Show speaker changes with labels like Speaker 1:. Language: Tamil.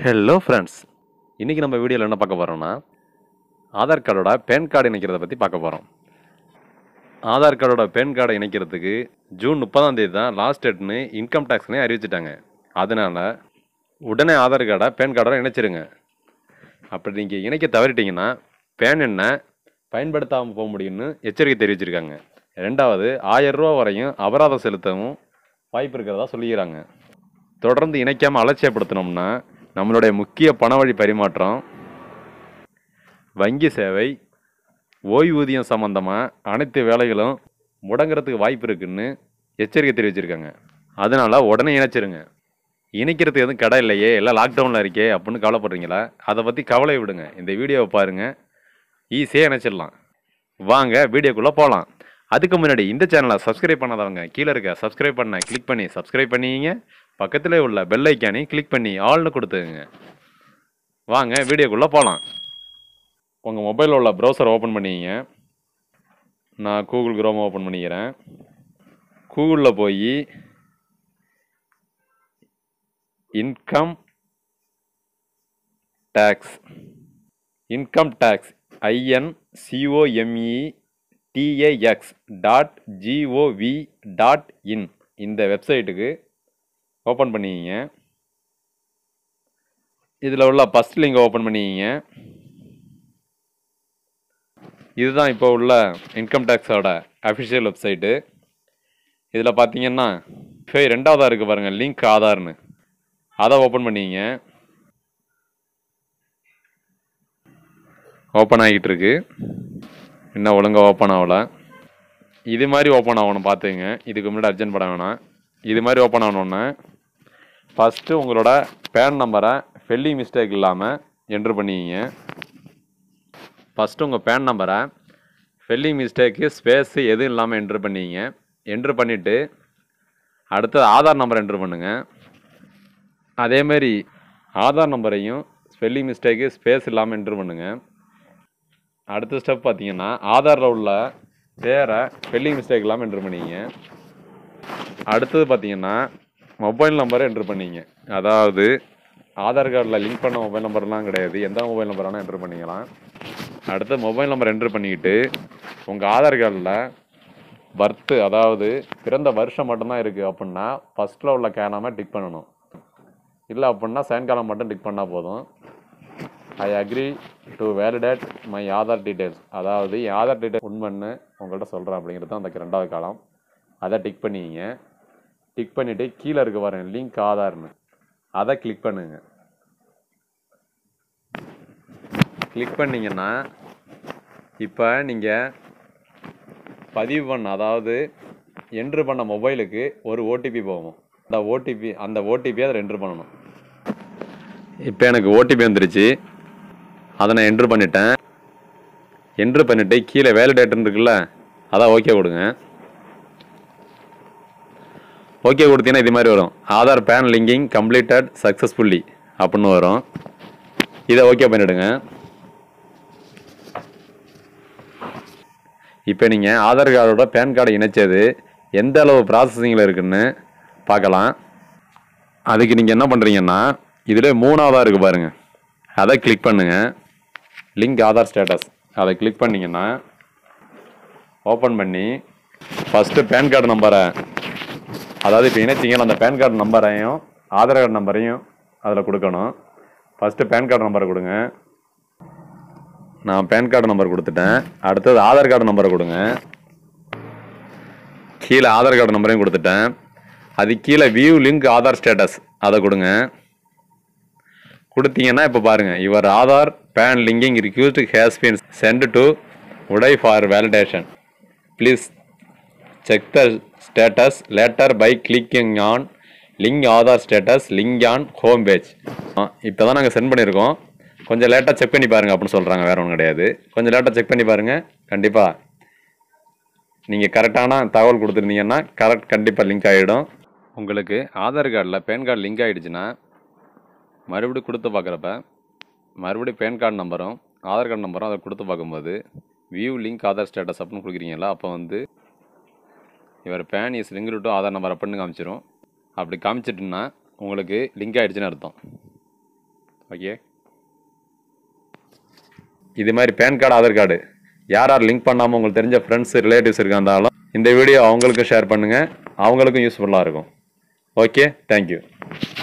Speaker 1: ஹலோ ஃப்ரெண்ட்ஸ் இன்றைக்கி நம்ம வீடியோவில் என்ன பார்க்க போகிறோம்னா ஆதார் கார்டோட பேன் கார்டு இணைக்கிறத பற்றி பார்க்க போகிறோம் ஆதார் கார்டோட பேன் கார்டை இணைக்கிறதுக்கு ஜூன் முப்பதாம் தேதி தான் லாஸ்ட் டேட்னு இன்கம் டேக்ஸ்னே அறிவிச்சிட்டாங்க அதனால் உடனே ஆதார் கார்டை பேன் கார்டோட இணைச்சிருங்க அப்படி நீங்கள் இணைக்க தவறிட்டீங்கன்னா பேன் என்ன பயன்படுத்தாமல் போக முடியும்னு எச்சரிக்கை தெரிவிச்சிருக்காங்க ரெண்டாவது ஆயிரம் ரூபா வரையும் அபராதம் செலுத்தவும் வாய்ப்பு இருக்கிறதா சொல்லிக்கிறாங்க தொடர்ந்து இணைக்காமல் அலட்சியப்படுத்தினோம்னா நம்மளுடைய முக்கிய பணவழி பரிமாற்றம் வங்கி சேவை ஓய்வூதியம் சம்மந்தமாக அனைத்து வேலைகளும் முடங்குறதுக்கு வாய்ப்பு இருக்குன்னு எச்சரிக்கை தெரிவிச்சிருக்காங்க அதனால உடனே இணைச்சிருங்க இணைக்கிறதுக்கு எதுவும் கடை இல்லையே எல்லாம் லாக்டவுனில் இருக்கே அப்படின்னு கவலைப்படுறீங்களா அதை பற்றி கவலை விடுங்க இந்த வீடியோவை பாருங்கள் ஈஸியாக இணைச்சிடலாம் வாங்க வீடியோக்குள்ளே போகலாம் அதுக்கு முன்னாடி இந்த சேனலை சப்ஸ்கிரைப் பண்ணாதவங்க கீழே இருக்க சப்ஸ்கிரைப் பண்ண கிளிக் பண்ணி சப்ஸ்கிரைப் பண்ணிங்க பக்கத்திலே உள்ள பெல் ஐக்கானி கிளிக் பண்ணி ஆல்னு கொடுத்துங்க வாங்க வீடியோக்குள்ளே போகலாம் உங்கள் மொபைலில் உள்ள ப்ரௌசர் ஓப்பன் பண்ணிங்க நான் கூகுள் குரோம் ஓப்பன் பண்ணிக்கிறேன் கூகுளில் போய் income tax income tax I N C O M E T A X dot G O V dot in இந்த வெப்சைட்டுக்கு ஓப்பன் பண்ணிக்கிங்க இதில் உள்ள ஃபஸ்ட் லிங்க் ஓப்பன் பண்ணிக்கிங்க இதுதான் இப்போ உள்ள இன்கம் டேக்ஸோட அஃபிஷியல் வெப்சைட்டு இதில் பார்த்தீங்கன்னா இப்போ ரெண்டாவதாக இருக்குது பாருங்கள் லிங்க் ஆதார்னு அதை ஓப்பன் பண்ணிக்கிங்க ஓப்பன் ஆகிட்டு இருக்கு இன்னும் ஒழுங்காக ஓப்பன் ஆகல இது மாதிரி ஓப்பன் ஆகணும் பார்த்துங்க இதுக்கு முன்னாடி அர்ஜென்ட் பண்ண வேணாம் இது மாதிரி ஓப்பன் ஆகணுன்னு ஃபஸ்ட்டு உங்களோட பேன் நம்பரை ஸ்பெல்லிங் மிஸ்டேக் இல்லாமல் என்ட்ரு பண்ணிக்கிங்க ஃபஸ்ட்டு உங்கள் பேன் நம்பரை ஸ்பெல்லிங் மிஸ்டேக்கு ஸ்பேஸு எதுவும் இல்லாமல் என்ட்ரு பண்ணிக்கிங்க என்ட்ரு பண்ணிவிட்டு அடுத்தது ஆதார் நம்பர் என்ட்ரு பண்ணுங்கள் அதேமாரி ஆதார் நம்பரையும் ஸ்பெல்லிங் மிஸ்டேக்கு ஸ்பேஸ் இல்லாமல் என்ட்ரு பண்ணுங்கள் அடுத்த ஸ்டெப் பார்த்தீங்கன்னா ஆதாரில் உள்ள பேரை ஸ்பெல்லிங் மிஸ்டேக் இல்லாமல் என்ட்ரு பண்ணிங்க அடுத்தது பார்த்தீங்கன்னா மொபைல் நம்பரை என்ட்ரு பண்ணிங்க அதாவது ஆதார் கார்டில் லிங்க் பண்ண மொபைல் நம்பர்லாம் கிடையாது எந்த மொபைல் நம்பர் வேணால் என்ட்ரு பண்ணிக்கலாம் அடுத்து மொபைல் நம்பர் என்ட்ரு பண்ணிக்கிட்டு உங்கள் ஆதார் கார்டில் பர்த்து அதாவது பிறந்த வருஷம் மட்டும்தான் இருக்குது அப்படின்னா ஃபஸ்ட்டில் உள்ள கேனாம டிக் பண்ணணும் இல்லை அப்படின்னா செகண்ட் காலம் மட்டும் டிக் பண்ணால் போதும் I agree to validate my Aadhaar details அதாவது என் ஆதார் டீட்டெயில் உண்மைன்னு உங்கள்கிட்ட சொல்கிறேன் அப்படிங்கிறது தான் அந்த ரெண்டாவது காலம் அதை டிக் பண்ணிக்கிங்க டிக் பண்ணிவிட்டு கீழே இருக்க பாருங்க லிங்க் ஆதார்னு அதை கிளிக் பண்ணுங்க கிளிக் பண்ணிங்கன்னா இப்போ நீங்கள் பதிவு பண்ண அதாவது என்ட்ரு பண்ண மொபைலுக்கு ஒரு ஓடிபி போகும் அந்த ஓடிபி அந்த ஓடிபி அதில் என்ட்ரு பண்ணணும் இப்போ எனக்கு ஓடிபி வந்துருச்சு அதை நான் என்ட்ரு பண்ணிட்டேன் என்ட்ரு பண்ணிவிட்டு கீழே வேலிடேட்னு இருக்குல்ல அதான் ஓகே கொடுங்க ஓகே கொடுத்தீங்கன்னா இது மாதிரி வரும் Aadhaar PAN linking completed successfully அப்படின்னு வரும் இதை ஓகே பண்ணிவிடுங்க இப்போ நீங்கள் ஆதார் கார்டோட பேன் கார்டை இணைச்சது எந்த அளவு ப்ராசஸிங்கில் இருக்குன்னு பார்க்கலாம் அதுக்கு நீங்கள் என்ன பண்ணுறீங்கன்னா இதில் மூணாவதாக இருக்குது பாருங்கள் அதை கிளிக் பண்ணுங்கள் லிங்க் ஆதார் ஸ்டேட்டஸ் அதை கிளிக் பண்ணிங்கன்னா ஓப்பன் பண்ணி ஃபஸ்ட்டு பேன் கார்டு நம்பரை அதாவது இப்போ இணைச்சிங்கன்னா அந்த பேன் கார்டு நம்பரையும் ஆதார் கார்டு நம்பரையும் அதில் கொடுக்கணும் ஃபஸ்ட்டு பேன் கார்டு நம்பரை கொடுங்க நான் பேன் கார்டு நம்பர் கொடுத்துட்டேன் அடுத்தது ஆதார் கார்டு நம்பரை கொடுங்க கீழே ஆதார் கார்டு நம்பரையும் கொடுத்துட்டேன் அது கீழே வியூ லிங்க் ஆதார் ஸ்டேட்டஸ் அதை கொடுங்க கொடுத்தீங்கன்னா இப்போ பாருங்கள் your Aadhaar PAN linking request has been sent to UIDAI for validation please check the status later by clicking on link Aadhaar status link on home page இப்போ தான் நாங்கள் சென்ட் பண்ணியிருக்கோம் கொஞ்சம் லேட்டாக செக் பண்ணி பாருங்கள் அப்படின்னு சொல்கிறாங்க வேற ஒன்றும் கிடையாது கொஞ்சம் லேட்டாக செக் பண்ணி பாருங்கள் கண்டிப்பாக நீங்கள் கரெக்டான தகவல் கொடுத்துருந்தீங்கன்னா கரெக்ட் கண்டிப்பாக லிங்க் ஆகிடும் உங்களுக்கு ஆதார் கார்டில் பேன் கார்டு லிங்க் ஆகிடுச்சுன்னா மறுபடியும் கொடுத்து பார்க்குறப்ப மறுபடியும் பேன் கார்டு நம்பரும் ஆதார் கார்டு நம்பரும் அதை கொடுத்து பார்க்கும்போது வியூ லிங்க் ஆதார் ஸ்டேட்டஸ் அப்படின்னு கொடுக்குறீங்களா அப்போ வந்து இவர் PAN is link to Aadhaar number அப்படின்னு காமிச்சிரும் அப்படி காமிச்சிட்டுன்னா உங்களுக்கு லிங்க் ஆகிடுச்சுன்னு அர்த்தம் ஓகே இது மாதிரி பேன் கார்டு ஆதார் கார்டு யார் யார் லிங்க் பண்ணாமல் உங்களுக்கு தெரிஞ்ச ஃப்ரெண்ட்ஸ் ரிலேட்டிவ்ஸ் இருக்காந்தாலும் இந்த வீடியோ அவங்களுக்கும் ஷேர் பண்ணுங்கள் அவங்களுக்கும் யூஸ்ஃபுல்லாக இருக்கும் ஓகே தேங்க்யூ